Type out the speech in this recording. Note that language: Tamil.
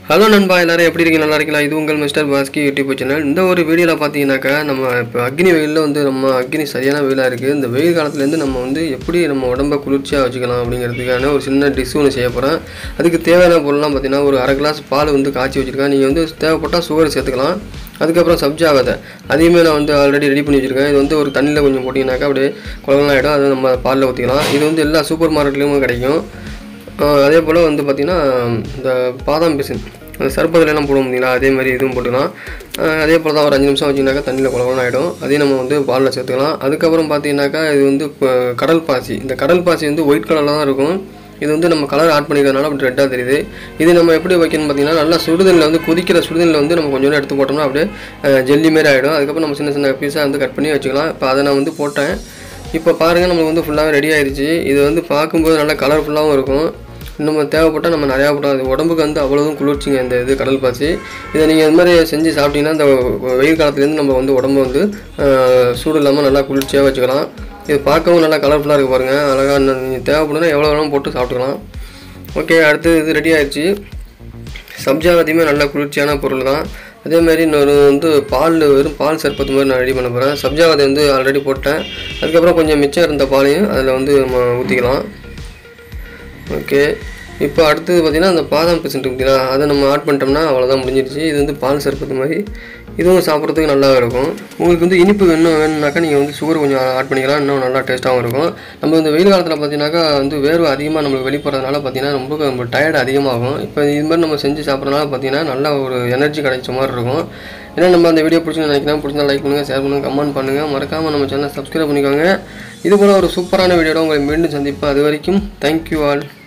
ஹலோ நண்பா எல்லாரும் எப்படி இருக்கீங்க நல்லா இருக்கீங்களா இது உங்கள் மிஸ்டர் பாஸ்கி யூடியூப் சேனல் இந்த ஒரு வீடியோவில் பார்த்தீங்கன்னாக்கா நம்ம இப்போ அக்னி வெயிலில் வந்து நம்ம அக்னி சரியான வெயிலாக இருக்குது இந்த வெயில் காலத்துலேருந்து நம்ம வந்து எப்படி நம்ம உடம்ப குளிர்ச்சியாக வச்சுக்கலாம் அப்படிங்கிறதுக்கான ஒரு சின்ன டிஷ் ஒன்று செய்ய போகிறேன் அதுக்கு தேவையான பொருள்லாம் பார்த்தீங்கன்னா ஒரு அரை கிளாஸ் பால் வந்து காய்ச்சி வச்சுருக்கேன் நீங்கள் வந்து தேவைப்பட்டால் சுகர் சேர்த்துக்கலாம் அதுக்கப்புறம் சப்ஜா விதை அதையுமே நான் வந்து ஆல்ரெடி ரெடி பண்ணி வச்சுருக்கேன் இது வந்து ஒரு தண்ணியில் கொஞ்சம் போட்டிங்கனாக்கா அப்படியே குழந்தை ஆகிடும் அதை நம்ம பாலில் ஊற்றிக்கலாம் இது வந்து எல்லா சூப்பர் மார்க்கெட்லேயும் கிடைக்கும் ஆஹ் அதே போல் வந்து பார்த்திங்கன்னா இந்த பாதாம் பிசின் அந்த சர்பத்துலலாம் போடுவோம் பார்த்தீங்களா அதே மாதிரி இதுவும் போட்டுக்கலாம் ஆஹ் அதே போல் தான் ஒரு அஞ்சு நிமிஷம் வச்சிங்கனாக்கா தண்ணியில் குழம்பு ஆகிடும் அதையும் நம்ம வந்து பாலில் சேர்த்துக்கலாம் அதுக்கப்புறம் பார்த்தீங்கன்னாக்கா இது வந்து இப்போ கடல் பாசி இந்த கடல் பாசி வந்து ஒயிட் கலரில் தான் இருக்கும் இது வந்து நம்ம கலர் ஆட் பண்ணிக்கிறதுனால அப்படி ரெட்டாக தெரியுது இது நம்ம எப்படி வைக்கணும் பார்த்தீங்கன்னா நல்லா சுடுதண்ணில் வந்து கொதிக்கிற சுடுதண்ணில் வந்து நம்ம கொஞ்சோண்டு எடுத்து போட்டோம்னா அப்படியே ஆஹ் ஜெல்லி மாரி ஆகிடும் அதுக்கப்புறம் நம்ம சின்ன சின்ன பீஸாக வந்து கட் பண்ணி வச்சுக்கலாம் இப்போ அதை நான் வந்து போட்டேன் இப்போ பாருங்கள் நம்மளுக்கு வந்து ஃபுல்லாகவே ரெடி ஆயிடுச்சு இது வந்து பார்க்கும்போது நல்லா கலர்ஃபுல்லாகவும் இருக்கும் நம்ம தேவைப்பட்டால் நம்ம நிறையா போட்டோம் அது உடம்புக்கு வந்து அவ்வளோதும் குளிர்ச்சிங்க இந்த இது கடல் பாசி இதை நீங்கள் இது மாதிரி செஞ்சு சாப்பிட்டீங்கன்னா இந்த வெயில் காலத்துலேருந்து நம்ம வந்து உடம்பு வந்து ஆஹ், சூடு இல்லாமல் நல்லா குளிர்ச்சியாக வச்சுக்கலாம் இது பார்க்கவும் நல்லா கலர்ஃபுல்லாக இருக்குது பாருங்கள் அழகாக நீங்கள் தேவைப்படுதுன்னா எவ்வளோ வேணாலும் போட்டு சாப்பிட்டுக்கலாம் ஓகே அடுத்து இது ரெடி ஆயிடுச்சு சப்ஜா விதையுமே நல்ல குளிர்ச்சியான பொருள் தான் அதே மாதிரி இன்னொரு வந்து பால் வெறும் பால் சர்பத்து மாதிரி நான் ரெடி பண்ண போகிறேன் சப்ஜா விதை வந்து ஆல்ரெடி போட்டேன் அதுக்கப்புறம் கொஞ்சம் மிச்சம் இருந்த பாலையும் அதில் வந்து நம்ம ஊற்றிக்கலாம் ஓகே இப்போ அடுத்தது பார்த்திங்கன்னா அந்த பாதாம் பிசன்ட் பார்த்தீங்களா அதை நம்ம ஆட் பண்ணிட்டோம்னா அவ்வளோதான் முடிஞ்சிடுச்சு இது வந்து பால் சர்பத்து மாதிரி இதுவும் சாப்பிட்றதுக்கு நல்லா இருக்கும் உங்களுக்கு வந்து இனிப்பு வேணும் வேணும்னாக்கா நீங்கள் வந்து சுகர் கொஞ்சம் ஆட் பண்ணிக்கலாம் இன்னும் நல்லா டேஸ்ட்டாகவும் இருக்கும் நம்ம இந்த வெயில் காலத்தில் பார்த்தீங்கன்னாக்கா வந்து வேர்வை அதிகமாக நம்மளுக்கு வெளிப்படுறதுனால பார்த்தீங்கன்னா ரொம்ப நம்ம டயர்ட் அதிகமாகும் இப்போ இது மாதிரி நம்ம செஞ்சு சாப்பிட்றதுனால பார்த்தீங்கன்னா நல்ல ஒரு எனர்ஜி கிடைச்ச மாதிரி இருக்கும் ஏன்னா நம்ம அந்த வீடியோ பிடிச்சி நினைக்கிறோம் பிடிச்சா லைக் பண்ணுங்கள் ஷேர் பண்ணுங்கள் கமெண்ட் பண்ணுங்கள் மறக்காமல் நம்ம சேனலை சப்ஸ்கிரைப் பண்ணிக்கோங்க இது போல் ஒரு சூப்பரான வீடியோட உங்களை மீண்டும் சந்திப்பேன் அது வரைக்கும் தேங்க்யூ ஆல்